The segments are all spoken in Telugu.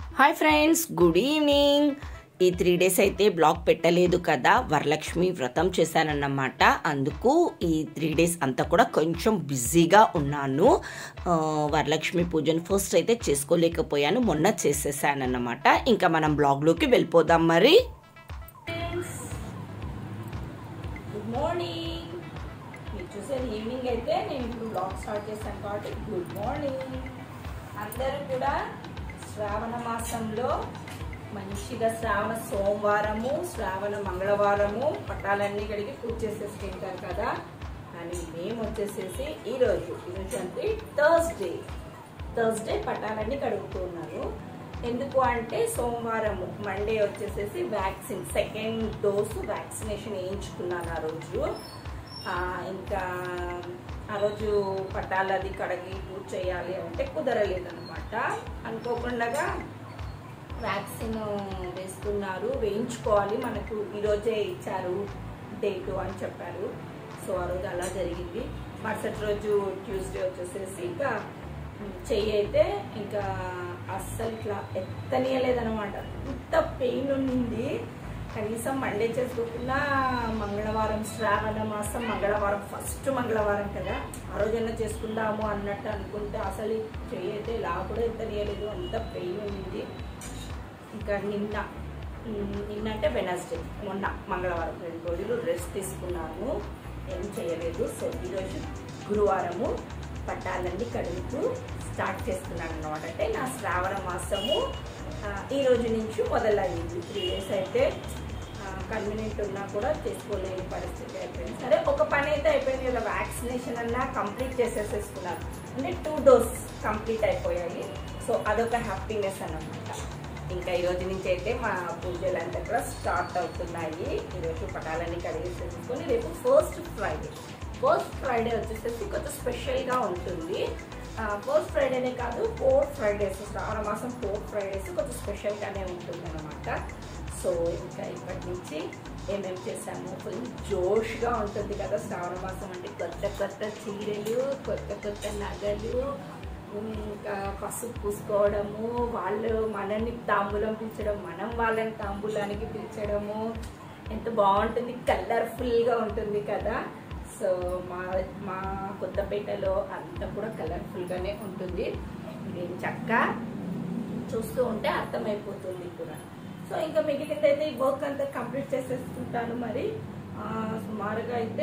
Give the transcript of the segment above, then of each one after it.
హాయ్ ఫ్రెండ్స్ గుడ్ ఈవినింగ్ ఈ త్రీ డేస్ అయితే బ్లాగ్ పెట్టలేదు కదా వరలక్ష్మి వ్రతం చేశానన్నమాట అందుకు ఈ త్రీ డేస్ అంతా కూడా కొంచెం బిజీగా ఉన్నాను ఆ, వరలక్ష్మి పూజను ఫస్ట్ అయితే చేసుకోలేకపోయాను మొన్న చేసేసానన్నమాట ఇంకా మనం బ్లాగ్లోకి వెళ్ళిపోదాం మరి గుడ్ మార్నింగ్ మీరు చూసేది ఈవినింగ్ అయితే నేను ఇప్పుడు బ్లాగ్ స్టార్ట్ చేశాను కాబట్టి గుడ్ మార్నింగ్ అందరూ కూడా శ్రావణ మాసంలో మంచిగా శ్రావణ సోమవారము శ్రావణ మంగళవారము పట్టాలన్నీ కడిగి పూజ చేసేసుకుంటారు కదా కానీ మేము వచ్చేసేసి ఈరోజు ఈరోజు అంటే థర్స్డే థర్స్డే పట్టాలన్నీ కడుగుతున్నాను ఎందుకు అంటే సోమవారము మండే వచ్చేసేసి వ్యాక్సిన్ సెకండ్ డోసు వ్యాక్సినేషన్ వేయించుకున్నాను ఆ రోజు ఆ, ఇంకా ఆ రోజు పట్టాలది కడిగి పూజ చేయాలి అంటే కుదరలేదనమాట అనుకోకుండా వ్యాక్సిన్ వేస్తున్నారు వేయించుకోవాలి మనకు ఈరోజే ఇచ్చారు డేటు అని చెప్పారు సో ఆ రోజు అలా జరిగింది మరుసటి రోజు ట్యూస్డే వచ్చేసేసి ఇంకా ఉమ్, చెయ్యి అయితే ఇంకా అస్సలు ఇట్లా ఎత్తనీయలేదనమాట ఇంత పెయిన్ ఉంది కనీసం మండే చేసుకోకుండా మంగళవారం శ్రావణ మాసం మంగళవారం ఫస్ట్ మంగళవారం కదా ఆ రోజైనా చేసుకుందాము అన్నట్టు అనుకుంటే అసలు ఈ చెయ్యి అయితే ఇలా కూడా ఎత్తనీయలేదు అంత పెయిన్ ఉంది ఇంకా నిన్న ఉమ్, నిన్న అంటే వెనస్డే మొన్న మంగళవారం రెండు రోజులు రెస్ట్ తీసుకున్నాను ఏం చేయలేదు సో ఈరోజు గురువారము పట్టాలన్నీ కడుగుతూ స్టార్ట్ చేస్తున్నాను అనమాట అంటే నా శ్రావణ మాసము ఆ, ఈ రోజు నుంచి మొదలయ్యింది త్రీ డేస్ అయితే కన్వీనియంట్ ఉన్నా కూడా చేసుకోలేని పరిస్థితి అయిపోయింది సరే ఒక పని అయితే అయిపోయింది కదా వ్యాక్సినేషన్ అన్నా కంప్లీట్ చేసేసేసుకున్నాను అంటే టూ డోస్ కంప్లీట్ అయిపోయాయి సో అదొక హ్యాపీనెస్ అన్నమాట ఇంకా ఈ రోజు నుంచి అయితే మా పూజలు అంతా కూడా స్టార్ట్ అవుతున్నాయి ఈరోజు పటాలన్నీ కడిగేసేసుకొని రేపు ఫస్ట్ ఫ్రైడే ఫస్ట్ ఫ్రైడే వచ్చేసేసి కొంచెం స్పెషల్గా ఉంటుంది ఫస్ట్ ఫ్రైడేనే కాదు ఫోర్ ఫ్రైడేస్ శ్రావణ మాసం ఫోర్ ఫ్రైడేస్ కొంచెం స్పెషల్గానే ఉంటుంది అనమాట సో ఇంకా ఇప్పటి నుంచి ఏమేమి చేసాము ఫుల్ జోష్గా ఉంటుంది కదా శ్రావణ మాసం అంటే కొత్త కొత్త చీరలు కొత్త కొత్త నగలు ఇంకా పసుపు పూసుకోవడము వాళ్ళు మనల్ని తాంబూలం పిలిచడం మనం వాళ్ళని తాంబూలానికి పిలిచడము ఎంత బాగుంటుంది కలర్ఫుల్గా ఉంటుంది కదా సో మా మా కొత్తపేటలో అంతా కూడా కలర్ఫుల్గానే ఉంటుంది నేను చక్క చూస్తూ ఉంటే అర్థమైపోతుంది కూడా సో ఇంకా మిగిలిందైతే ఈ వర్క్ అంతా కంప్లీట్ చేసేసుకుంటాను మరి ఆ, సుమారుగా అయితే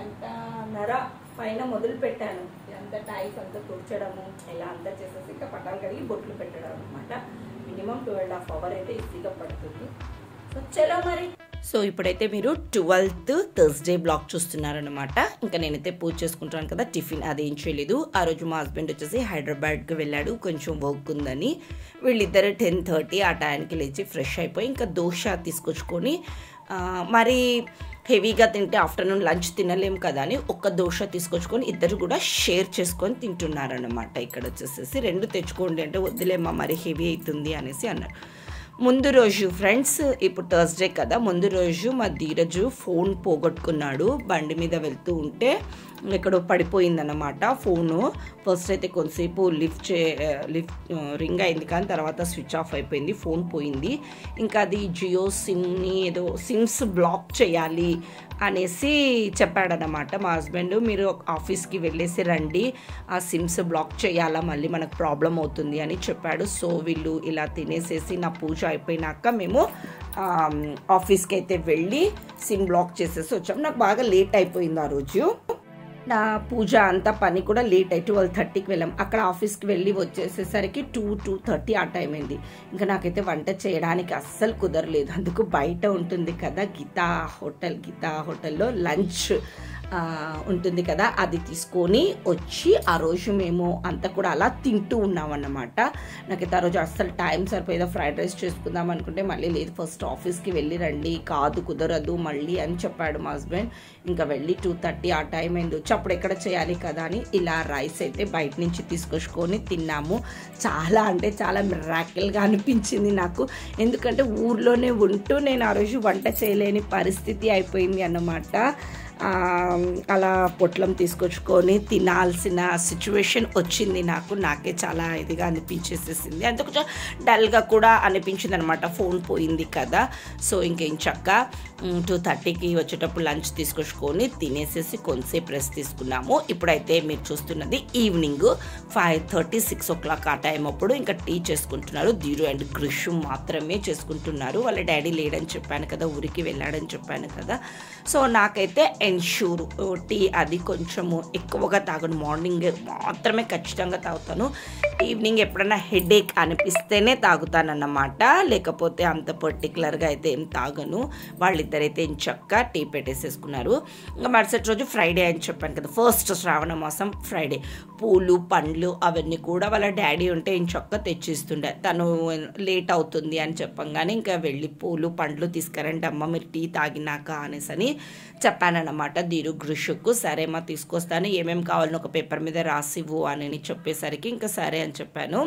గంటన్నర పైన మొదలు పెట్టాను ఇదంతా టైస్ అంతా తుడ్చడము ఇలా అంతా చేసేసి ఇంకా పట్టాలు కడిగి బొట్లు పెట్టడం అనమాట minimum two and half hour అయితే ఈజీగా పడుతుంది సో చలో మరి సో ఇప్పుడైతే మీరు ట్వెల్త్ థర్స్డే బ్లాగ్ చూస్తున్నారనమాట ఇంకా నేనైతే పూజ చేసుకుంటాను కదా టిఫిన్ అదేం చేయలేదు ఆ రోజు మా హస్బెండ్ వచ్చేసి హైదరాబాద్కి వెళ్ళాడు కొంచెం వర్క్ ఉందని వీళ్ళిద్దరు టెన్ థర్టీ ఆ టైంకి లేచి ఫ్రెష్ అయిపోయి ఇంకా దోశ తీసుకొచ్చుకొని ఆ, మరి హెవీగా తింటే ఆఫ్టర్నూన్ లంచ్ తినలేం కదా అని ఒక్క దోశ తీసుకొచ్చుకొని ఇద్దరు కూడా షేర్ చేసుకొని తింటున్నారనమాట ఇక్కడ వచ్చేసేసి రెండు తెచ్చుకోండి అంటే వద్దులేమ్మా మరి హెవీ అవుతుంది అనేసి అన్నారు ముందు రోజు ఫ్రెండ్స్ ఇప్పుడు థర్స్డే కదా ముందు రోజు మా ధీరజు ఫోన్ పోగొట్టుకున్నాడు బండి మీద వెళ్తూ ఉంటే ఎక్కడో పడిపోయిందన్నమాట ఫోను ఫస్ట్ అయితే కొంతసేపు లిఫ్ట్ చే లిఫ్ట్ రింగ్ అయింది కానీ తర్వాత స్విచ్ ఆఫ్ అయిపోయింది ఫోన్ పోయింది ఇంకా అది జియో సిమ్ని ఏదో సిమ్స్ బ్లాక్ చేయాలి అనేసి చెప్పాడనమాట మా హస్బెండ్ మీరు ఆఫీస్కి వెళ్ళేసి రండి ఆ సిమ్స్ బ్లాక్ చేయాలా మళ్ళీ మనకు ప్రాబ్లం అవుతుంది అని చెప్పాడు సో వీళ్ళు ఇలా తినేసేసి నా పూజ అయిపోయినాక మేము ఆమ్, ఆఫీస్కి అయితే వెళ్ళి సిమ్ బ్లాక్ చేసేసి వచ్చాము నాకు బాగా లేట్ అయిపోయింది ఆ రోజు నా పూజ అంతా పని కూడా లేట్ అయ్యి ట్వెల్వ్ థర్టీకి వెళ్ళాం అక్కడ ఆఫీస్కి వెళ్ళి వచ్చేసేసరికి టూ టూ థర్టీ ఆ టైం అయింది ఇంకా నాకైతే వంట చేయడానికి అస్సలు కుదరలేదు అందుకు బయట ఉంటుంది కదా గీతా హోటల్ గీతా హోటల్లో లంచ్ ఆ, ఉంటుంది కదా అది తీసుకొని వచ్చి ఆ రోజు మేము అంతా కూడా అలా తింటూ ఉన్నాం అన్నమాట నాకైతే ఆ రోజు అస్సలు టైం సరిపోయేదో ఫ్రైడ్ రైస్ చేసుకుందాం అనుకుంటే మళ్ళీ లేదు ఫస్ట్ ఆఫీస్కి వెళ్ళి రండి కాదు కుదరదు మళ్ళీ అని చెప్పాడు మా హస్బెండ్ ఇంకా వెళ్ళి టూ థర్టీ ఆ టైం అయింది వచ్చి అప్పుడు ఎక్కడ చేయాలి కదా అని ఇలా రైస్ అయితే బయట నుంచి తీసుకొచ్చుకొని తిన్నాము చాలా అంటే చాలా మిరాకిల్గా అనిపించింది నాకు ఎందుకంటే ఊర్లోనే ఉంటూ నేను ఆ రోజు వంట చేయలేని పరిస్థితి అయిపోయింది అన్నమాట ఆ, అలా పొట్లం తీసుకొచ్చుకొని తినాల్సిన సిచ్యువేషన్ వచ్చింది నాకు నాకే చాలా ఇదిగా అనిపించేసేసింది అంతే కొంచెం డల్గా కూడా అనిపించింది అనమాట ఫోన్ పోయింది కదా సో ఇంకేం చక్క టూ థర్టీకి వచ్చేటప్పుడు లంచ్ తీసుకొచ్చుకొని తినేసేసి కొంతసేపు రెస్ట్ తీసుకున్నాము ఇప్పుడైతే మీరు చూస్తున్నది evening five thirty six o'clock ఆ టైం అప్పుడు ఇంకా టీ చేసుకుంటున్నారు ధీరు అండ్ గ్రిషు మాత్రమే చేసుకుంటున్నారు వాళ్ళ డాడీ లేడని చెప్పాను కదా ఊరికి వెళ్ళాడని చెప్పాను కదా సో నాకైతే ఎన్షూర్ టీ అది కొంచెము ఎక్కువగా తాగను మార్నింగ్ మాత్రమే ఖచ్చితంగా తాగుతాను ఈవినింగ్ ఎప్పుడైనా హెడేక్ అనిపిస్తేనే తాగుతానన్నమాట లేకపోతే అంత పర్టికులర్గా అయితే ఏం తాగను వాళ్ళిద్దరైతే చక్క టీ పెట్టేసేసుకున్నారు ఇంకా మరుసటి రోజు ఫ్రైడే అని చెప్పాను కదా ఫస్ట్ శ్రావణ మాసం ఫ్రైడే పూలు పండ్లు అవన్నీ కూడా వాళ్ళ డాడీ ఉంటే ఏం చక్క తెచ్చిస్తుండే తను లేట్ అవుతుంది అని చెప్పంగానే ఇంకా వెళ్ళి పూలు పండ్లు తీసుకురండి అమ్మ మీరు టీ తాగినాక అనేసి అని చెప్పానన్నమాట దీరు గృషుకు సరే మా తీసుకొస్తాను ఏమేమి కావాలని ఒక పేపర్ మీద రాసివ్వు అని చెప్పేసరికి ఇంకా సరే అని చెప్పాను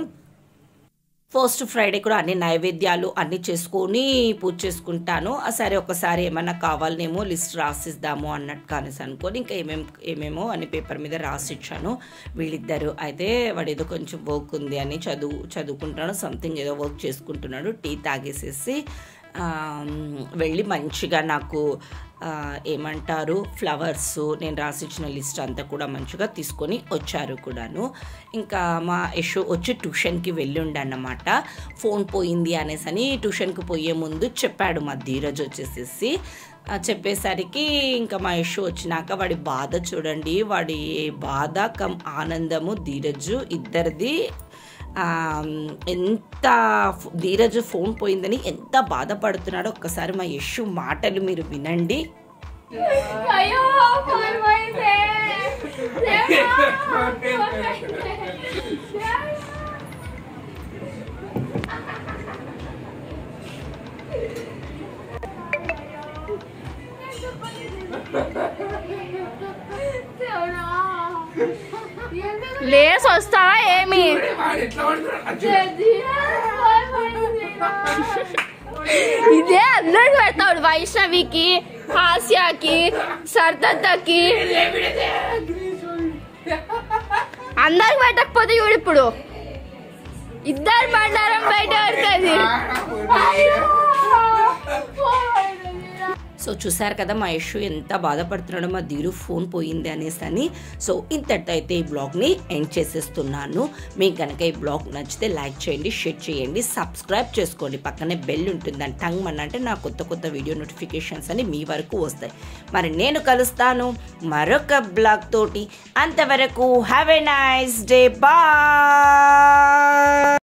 ఫస్ట్ ఫ్రైడే కూడా అన్ని నైవేద్యాలు అన్ని చేసుకొని పూజ చేసుకుంటాను ఆ సరే ఒకసారి ఏమైనా కావాలనేమో లిస్ట్ రాసిద్దాము అన్నట్టు కానేసి అనుకొని ఇంకా ఏమేం ఏమేమో అని పేపర్ మీద రాసిచ్చాను వీళ్ళిద్దరు అయితే వాడు ఏదో కొంచెం వర్క్ ఉంది అని చదువు చదువుకుంటాడు సంథింగ్ ఏదో వర్క్ చేసుకుంటున్నాడు టీ తాగేసేసి ఆ, వెళ్ళి మంచిగా నాకు ఆ, ఏమంటారు ఫ్లవర్స్ నేను రాసిచ్చిన లిస్ట్ అంతా కూడా మంచిగా తీసుకొని వచ్చారు కూడాను ఇంకా మా యశు వచ్చి ట్యూషన్కి వెళ్ళి అన్నమాట ఫోన్ పోయింది అనేసి అని ట్యూషన్కి పోయే ముందు చెప్పాడు మా ధీరజ్ వచ్చేసేసి ఆ, చెప్పేసరికి ఇంకా మా యశు వచ్చినాక వాడి బాధ చూడండి వాడి బాధ కమ్ ఆనందము ధీరజు ఇద్దరిది ఆ, ఎంత ఫ్- ధీరజ్ ఫోన్ పోయిందని ఎంత బాధపడుతున్నాడో ఒక్కసారి మా యశు మాటలు మీరు వినండి అయ్యో ఫోన్ పోయిందే లేస్ వస్తావా ఏమి ఇదే అందరికి పెడతాడు వైష్ణవికి హాస్యాకి సర్దత్తకి అందరికి పెట్టకపోతే చూడు ఇప్పుడు ఇద్దరు బండారం బయట పడుతుంది సో చూసారు కదా మా యశు ఎంత బాధపడుతున్నాడో మా ధీరు ఫోన్ పోయింది అనేసి అని సో ఇంతటితో అయితే ఈ బ్లాగ్ని ఎండ్ చేసేస్తున్నాను మీకు కనుక ఈ బ్లాగ్ నచ్చితే లైక్ చేయండి షేర్ చేయండి సబ్స్క్రైబ్ చేసుకోండి పక్కనే బెల్ ఉంటుందని టంగ్ మన అంటే నా కొత్త కొత్త వీడియో నోటిఫికేషన్స్ అని మీ వరకు వస్తాయి మరి నేను కలుస్తాను మరొక బ్లాగ్ తోటి అంతవరకు హ్యావ్ ఎ నైస్ డే బా